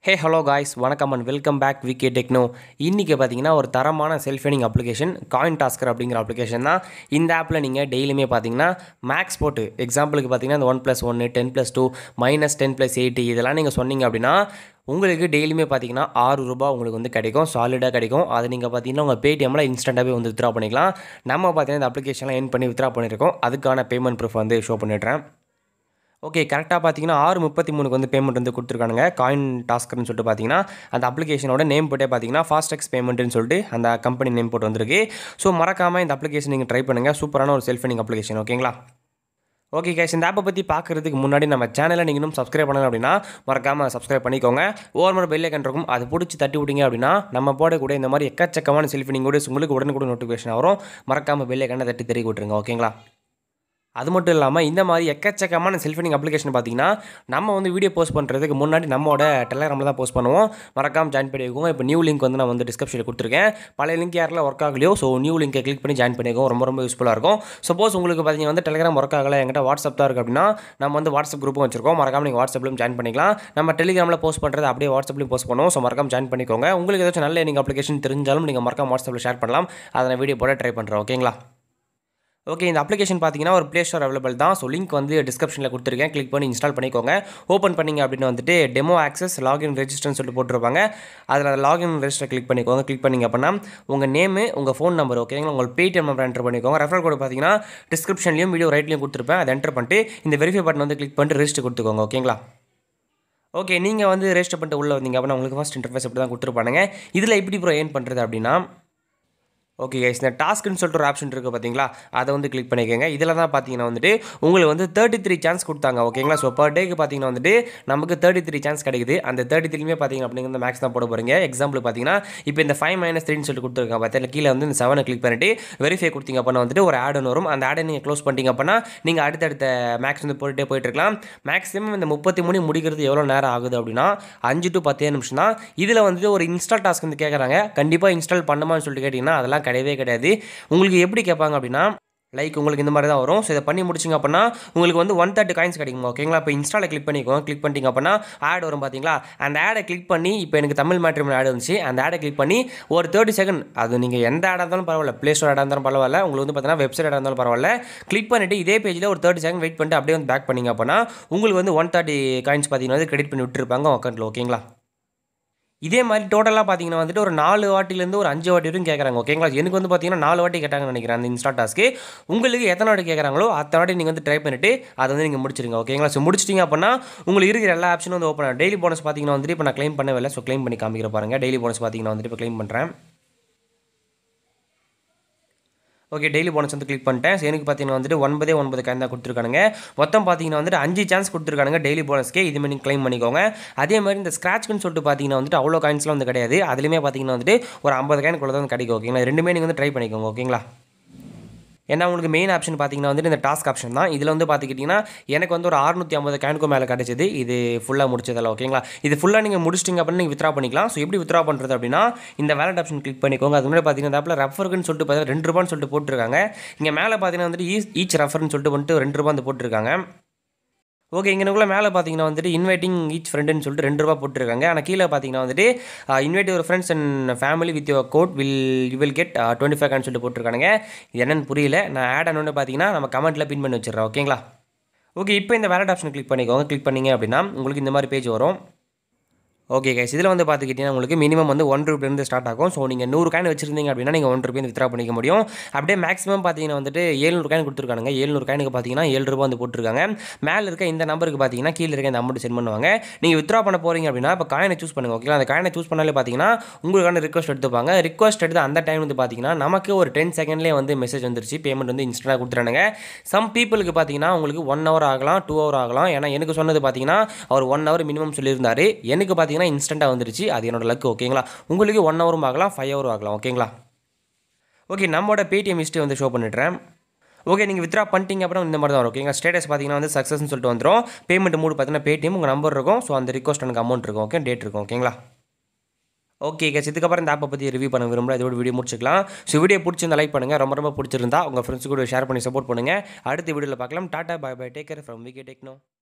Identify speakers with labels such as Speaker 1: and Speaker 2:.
Speaker 1: ஹே hello guys வணக்கம் and welcome back VK Techno இன்றைக்கி பார்த்தீங்கன்னா ஒரு தரமான self earning application coin tasker அப்படிங்கிற அப்ளிகேஷன் தான் இந்த ஆப்பில் நீங்கள் டெய்லியுமே பார்த்தீங்கன்னா மேக்ஸ் போட்டு எக்ஸாம்பிளுக்கு பார்த்தீங்கன்னா இந்த ஒன் ப்ளஸ் ஒன்று ten plus two minus ten plus eighty இதெல்லாம் நீங்கள் சொன்னீங்க அப்படின்னா உங்களுக்கு டெய்லியுமே பார்த்தீங்கன்னா ஆறு ரூபாய் உங்களுக்கு வந்து கிடைக்கும் சாலிடாக கிடைக்கும் அது நீங்கள் பார்த்தீங்கன்னா உங்கள் பேடிஎம்மில் இன்ஸ்டண்ட்டாகவே வந்து வித்ரா பண்ணிக்கலாம் நம்ம பார்த்தீங்கன்னா இந்த அப்ளிகேஷன்லாம் என் பண்ணி வித்ரா பண்ணியிருக்கோம் அதுக்கான பேமெண்ட் ப்ரூஃப் வந்து ஷோ பண்ணிடுறேன் ஓகே கரெக்டாக பார்த்தீங்கன்னா ஆறு முப்பத்தி மூணுக்கு வந்து பேமெண்ட் வந்து கொடுத்துருக்கானுங்க காயின் டாஸ்கர்னு சொல்லிட்டு பார்த்தீங்கன்னா அந்த அப்ளிகேஷனோட நேம் போட்டே பார்த்தீங்கன்னா ஃபாஸ்டெக்ஸ் பேமெண்ட்னு சொல்லிட்டு அந்த கம்பெனி நேம் போட்டு வந்திருக்கு ஸோ மறக்காமல் இந்த அப்ளிகேஷன் நீங்கள் ட்ரை பண்ணுங்கள் சூப்பரான ஒரு செல்ஃப் அப்ளிகேஷன் அப்ளிகேஷன் ஓகேங்களா ஓகே கேஸ் இந்த ஆப்பை பற்றி பார்க்குறதுக்கு முன்னாடி நம்ம சேனலை நீங்கள் இன்னும் சப்ஸ்கிரைப் பண்ணல அப்படின்னா மறக்காமல் சப்ஸ்கிரைப் பண்ணிக்கோங்க ஓவர் மரம் பெல் ஐக்கன் இருக்கும் அது பிடிச்சி தட்டி விட்டீங்க அப்படின்னா நம்ம போடக்கூடிய இந்த மாதிரி எக்கச்சக்கமான செல்ஃபி நீங்கள் கூட உங்களுக்கு உடனுக்குடன் நோட்டிஃபிகேஷன் வரும் மறக்காமல் பெல் ஐக்கனை தட்டி தெரிய விட்டுருங்க ஓகேங்களா அது மட்டும் இல்லாமல் இந்த மாதிரி எக்கச்சக்கமான செல்ஃபினிங் அப்ளிகேஷன் பார்த்தீங்கன்னா நம்ம வந்து வீடியோ போஸ்ட் பண்ணுறதுக்கு முன்னாடி நம்மளோட டெலகிராமில் தான் போஸ்ட் பண்ணுவோம் மறக்காம ஜாயின் பண்ணிக்கோங்க இப்போ நியூ லிங்க் வந்து நான் வந்து டிஸ்கிரிப்ஷனில் கொடுத்துருக்கேன் பழைய லிங்க் யாரில் ஒர்க் ஆகலையோ ஸோ நியூ லிங்கை கிளிக் பண்ணி ஜாயின் பண்ணிக்கோங்க ரொம்ப ரொம்ப யூஸ்ஃபுல்லாக இருக்கும் சப்போஸ் உங்களுக்கு பார்த்தீங்கன்னா வந்து டெலிகிராம் ஒர்க் ஆகலை என்கிட்ட வாட்ஸ்அப் தான் இருக்குது அப்படின்னா நம்ம வந்து வாட்ஸ்அப் குரூப்பும் வச்சிருக்கோம் மறக்காம நீங்கள் வாட்ஸ்அப்லையும் ஜாயின் பண்ணிக்கலாம் நம்ம டெலிகிராமில் போஸ்ட் பண்ணுறது அப்படியே வாட்ஸ்அப்லையும் போஸ்ட் பண்ணுவோம் ஸோ மறக்காம ஜாயின் பண்ணிக்கோங்க உங்களுக்கு ஏதாச்சும் நல்ல நீங்கள் அப்ளிகேஷன் தெரிஞ்சாலும் நீங்கள் மறக்காம வாட்ஸ்அப்பில் ஷேர் பண்ணலாம் அதை நான் வீடியோ போட ட்ரை பண்ணுறேன் ஓகேங்களா ஓகே இந்த அப்ளிகேஷன் பார்த்தீங்கன்னா ஒரு ப்ளே ஸ்டோர் அவைலபிள் தான் ஸோ லிங்க் வந்து டிஸ்கிரிப்ஷனில் கொடுத்துருக்கேன் கிளிக் பண்ணி இன்ஸ்டால் பண்ணிக்கோங்க ஓப்பன் பண்ணிங்க அப்படின்னு வந்துட்டு டெமோ ஆக்சஸ் லாகின் ரெஜிஸ்டர்னு சொல்லிட்டு போட்டிருப்பாங்க அதில் லாகின் ரெஜிஸ்டர் கிளிக் பண்ணிக்கோங்க கிளிக் பண்ணிங்க அப்படின்னா உங்கள் நேமு உங்கள் ஃபோன் நம்பர் ஓகேங்களா உங்கள் பேடிஎம் நம்பர் என்டர் பண்ணிக்கோங்க ரெஃபர் கோடு பார்த்தீங்கன்னா டிஸ்கிரிப்ஷன்லையும் வீடியோ ரைட்லையும் கொடுத்துருப்பேன் அதை என்டர் பண்ணிட்டு இந்த வெரிஃபை பட்டன் வந்து கிளிக் பண்ணிட்டு ரெஜிஸ்டர் கொடுத்துக்கோங்க ஓகேங்களா ஓகே நீங்கள் வந்து ரெஜிஸ்டர் பண்ணிட்டு உள்ளே வந்தீங்க அப்படின்னா உங்களுக்கு ஃபஸ்ட் இன்டர்ஃபேஸ் இப்படி தான் கொடுத்துருப்பானுங்க இதில் எப்படி ப்ரோ ஏன் பண்ணுறது அப்படின்னா ஓகே கைஸ் இந்த டாஸ்க்குன்னு சொல்லிட்டு ஒரு ஆப்ஷன் இருக்குது பார்த்தீங்களா அதை வந்து கிளிக் பண்ணிக்கோங்க இதில் தான் பார்த்தீங்கன்னா வந்துட்டு உங்களுக்கு வந்து தேர்ட்டி த்ரீ சான்ஸ் கொடுத்தாங்க ஓகேங்களா ஸோ பர் டேக்கு பார்த்தீங்கன்னா வந்துட்டு நமக்கு தேர்ட்டி த்ரீ சான்ஸ் கிடைக்குது அந்த தேர்ட்டி த்ரீமே பார்த்தீங்க அப்படிங்கிற மேக்ஸ் தான் போட போகிறீங்க எக்ஸாம்பிள் பார்த்தீங்கன்னா இப்போ இந்த ஃபைவ் மைனஸ் த்ரீன்னு சொல்லிட்டு கொடுத்துருக்காங்க பார்த்தீங்கன்னா கீழே வந்து இந்த செவனை கிளிக் பண்ணிட்டு வெரிஃபை கொடுத்தீங்க அப்படின்னா வந்துட்டு ஒரு ஆட் வரும் அந்த ஆடை நீங்கள் க்ளோஸ் பண்ணிட்டீங்க அப்படின்னா நீங்கள் அடுத்தடுத்த மேக்ஸ் வந்து போட்டுட்டே போயிட்டு இருக்கலாம் மேக்ஸிமம் இந்த முப்பத்தி மூணு முடிக்கிறது எவ்வளோ நேரம் ஆகுது அப்படின்னா அஞ்சு டு பத்தே நிமிஷம் தான் இதில் வந்துட்டு ஒரு இன்ஸ்டால் டாஸ்க் வந்து கேட்குறாங்க கண்டிப்பாக இன்ஸ்டால் பண்ணுமான்னு சொல்லிட்டு கேட்டிங்கன்னா அதெல்லாம் கிடையவே கிடையாது உங்களுக்கு எப்படி கேட்பாங்க அப்படின்னா லைக் உங்களுக்கு இந்த மாதிரி தான் வரும் ஸோ இதை பண்ணி முடிச்சிங்க அப்படின்னா உங்களுக்கு வந்து ஒன் தேர்ட்டி காயின்ஸ் கிடைக்கும் ஓகேங்களா இப்போ இன்ஸ்டாவில் கிளிக் பண்ணிக்கோங்க கிளிக் பண்ணிட்டீங்க அப்படின்னா ஆட் வரும் பார்த்தீங்களா அந்த ஆடை கிளிக் பண்ணி இப்போ எனக்கு தமிழ் மேட்ரிமன் ஆட் வந்துச்சு அந்த ஆடை கிளிக் பண்ணி ஒரு தேர்ட்டி செகண்ட் அது நீங்கள் எந்த ஆடாக இருந்தாலும் பரவாயில்ல ப்ளே ஸ்டோர் ஆடாக இருந்தாலும் பரவாயில்ல உங்களுக்கு வந்து பார்த்தீங்கன்னா வெப்சைட் ஆடாக இருந்தாலும் பரவாயில்ல கிளிக் பண்ணிவிட்டு இதே பேஜில் ஒரு தேர்ட்டி செகண்ட் வெயிட் பண்ணிட்டு அப்படியே வந்து பேக் பண்ணிங்க அப்படின்னா உங்களுக்கு வந்து ஒன் தேர்ட்டி காயின்ஸ் பார்த்தீங்கன்னா வந்து கிரெடிட் பண்ணி விட்டுருப்பாங்க அக்கௌண்ட்டில் ஓகேங்களா இதே மாதிரி டோட்டலாக பார்த்தீங்கன்னா வந்துட்டு ஒரு நாலு வாட்டிலேருந்து ஒரு அஞ்சு வாட்டி வரைக்கும் கேட்குறாங்க ஓகேங்களா எனக்கு வந்து பார்த்தீங்கன்னா நாலு வாட்டி கேட்டாங்கன்னு நினைக்கிறேன் அந்த இன்ஸ்டா டாஸ்க்கு உங்களுக்கு எத்தனை வாட்டி கேட்குறாங்களோ அத்தனை வாட்டி நீங்கள் வந்து ட்ரை பண்ணிவிட்டு அதை வந்து நீங்கள் முடிச்சிருங்க ஓகேங்களா ஸோ முடிச்சிட்டிங்க அப்படின்னா உங்களுக்கு இருக்கிற எல்லா ஆப்ஷனும் வந்து ஓப்பன் ஆகும் டெய்லி போனஸ் பார்த்தீங்கன்னா வந்துட்டு இப்போ நான் க்ளைம் பண்ணவே இல்லை ஸோ க்ளைம் பண்ணி காமிக்கிற பாருங்க டெய்லி போனஸ் பார்த்தீங்கன்னா வந்துட்டு இப்போ க்ளைம் பண்ணுறேன் ஓகே டெய்லி போனஸ் வந்து கிளிக் பண்ணிட்டேன் ஸோ எனக்கு பார்த்தீங்கன்னா வந்துட்டு ஒன்பதே ஒன்பது காயின் தான் கொடுத்துருக்கானுங்க மொத்தம் பார்த்தீங்கன்னா வந்துட்டு அஞ்சு சான்ஸ் கொடுத்துருக்கானுங்க டெய்லி போனஸ்க்கே இது மாதிரி கிளைம் பண்ணிக்கோங்க அதே மாதிரி இந்த ஸ்க்ராட்ச்னு சொல்லிட்டு பார்த்தீங்கன்னா வந்துட்டு அவ்வளோ காயின்ஸ்லாம் வந்து கிடையாது அதுலேயுமே பார்த்தீங்கன்னா வந்துட்டு ஒரு ஐம்பது காயின் கூட தான் கிடைக்கும் ஓகேங்களா ரெண்டுமே நீங்கள் வந்து ட்ரை பண்ணிக்கோங்க ஓகேங்களா ஏன்னா உங்களுக்கு மெயின் ஆப்ஷன் பார்த்தீங்கன்னா வந்துட்டு இந்த டாஸ்க் ஆப்ஷன் தான் இதில் வந்து பார்த்துக்கிட்டிங்கன்னா எனக்கு வந்து ஒரு அறுநூற்றி ஐம்பது கேனுக்கும் மேலே கிடச்சிது இது ஃபுல்லாக முடிச்சதில்ல ஓகேங்களா இது ஃபுல்லாக நீங்கள் முடிச்சிட்டிங்க அப்படின்னு நீங்கள் வித்ரா பண்ணிக்கலாம் ஸோ எப்படி வித்ரா பண்ணுறது அப்படின்னா இந்த வேலட் ஆப்ஷன் கிளிக் பண்ணிக்கோங்க அது முன்னாடி பார்த்தீங்கன்னா ஆப்பில் ரெஃபருக்குன்னு சொல்லிட்டு பார்த்தீங்கன்னா ரெண்டு ரூபான்னு சொல்லிட்டு போட்டிருக்காங்க இங்கே மேலே பார்த்தீங்கன்னா வந்துட்டு ஈச் ரெஃபர்னு சொல்லிட்டு வந்துட்டு ரெண்டு ரூபா வந்து போட்டிருக்காங்க ஓகே இங்கனக்குள்ள மேலே பார்த்தீங்கன்னா வந்துட்டு இன்வைட்டிங் ஈச் ஃப்ரெண்டுன்னு சொல்லிட்டு ரெண்டு ரூபா போட்டிருக்காங்க ஆனால் கீழே பார்த்தீங்கன்னா வந்துட்டு இன்வைட் ஒரு friends and family with your code will you will get twenty five சொல்லிட்டு போட்டிருக்கானுங்க இது என்னன்னு புரியல நான் ஆட் ஆனோன்னு பார்த்தீங்கன்னா நம்ம கமெண்ட்டில் பின் பண்ணி வச்சிடறேன் ஓகேங்களா ஓகே இப்போ இந்த வேலட் ஆப்ஷன் கிளிக் பண்ணிக்கோங்க கிளிக் பண்ணிங்க அப்படின்னா உங்களுக்கு இந்த மாதிரி பேஜ் வரும் ஓகே கைஸ் இதில் வந்து பார்த்துக்கிட்டிங்கன்னா உங்களுக்கு மினிமம் வந்து ஒன் ரூபிலேருந்து ஸ்டார்ட் ஆகும் ஸோ நீங்கள் நூறு காயின் வச்சிருந்தீங்க அப்படின்னா நீங்கள் ஒன் ரூபாய் வித்ரா பண்ணிக்க முடியும் அப்படியே மேக்ஸிமம் பார்த்தீங்கன்னா வந்துட்டு ஏழ்நூறு காயின் கொடுத்துருக்காங்க ஏழ்நூறு காயினுக்கு பார்த்தீங்கன்னா ஏழு ரூபா வந்து போட்டிருக்காங்க மேலே இருக்க இந்த நம்பருக்கு பார்த்தீங்கன்னா கீழே இருக்க இந்த அமௌண்ட் சென்ட் பண்ணுவாங்க நீங்கள் வித்ரா பண்ண போகிறீங்க அப்படின்னா இப்போ காயினை சூஸ் பண்ணுங்க ஓகேங்களா அந்த காயினை சூஸ் பண்ணாலே பார்த்தீங்கன்னா உங்களுக்கான ரிக்வஸ்ட் எடுத்துப்பாங்க ரிக்வஸ்ட் எடுத்து அந்த டைம் வந்து பார்த்தீங்கன்னா நமக்கு ஒரு டென் செகண்ட்லேயே வந்து மெசேஜ் வந்துருச்சு பேமெண்ட் வந்து இன்ஸ்டன்ட்டாக கொடுத்துறானுங்க சம் பீப்புளுக்கு பார்த்தீங்கன்னா உங்களுக்கு ஒன் ஹவர் ஆகலாம் டூ ஹவர் ஆகலாம் ஏன்னா எனக்கு சொன்னது பார்த்தீங்கன்னா அவர் ஒன் ஹவர் மினிமம் சொல்லியிருந்தாரு எனக்கு பார்த்தீங்கன்னா இன்ஸ்டண்ட்டாக வந்துருச்சு அது என்னோட லக் ஓகேங்களா உங்களுக்கு ஒன் ஹவரும் ஆகலாம் ஃபைவ் ஹவரும் ஆகலாம் ஓகேங்களா ஓகே நம்மளோட பேடிஎம் ஹிஸ்ட்ரி வந்து ஷோ பண்ணிடுறேன் ஓகே நீங்கள் வித்ரா பண்ணிட்டீங்க அப்புறம் இந்த மாதிரி தான் வரும் ஓகேங்களா ஸ்டேட்டஸ் பார்த்தீங்கன்னா வந்து சக்ஸஸ்னு சொல்லிட்டு வந்துடும் பேமெண்ட் மூடு பார்த்தீங்கன்னா பேடிஎம் உங்கள் நம்பர் இருக்கும் ஸோ அந்த ரிக்வஸ்ட் எனக்கு அமௌண்ட் இருக்கும் ஓகே டேட் இருக்கும் ஓகேங்களா ஓகே கேஸ் இதுக்கப்புறம் இந்த ஆப்பை பற்றி ரிவ்யூ பண்ண விரும்பல இதோட வீடியோ முடிச்சுக்கலாம் ஸோ வீடியோ பிடிச்சிருந்தா லைக் பண்ணுங்கள் ரொம்ப ரொம்ப பிடிச்சிருந்தா உங்கள் ஃப்ரெண்ட்ஸ் கூட ஷேர் பண்ணி சப்போர்ட் பண்ணுங்கள் அடுத்த வீடியோவில் பார்க்கலாம் tata bye bye take care from VK techno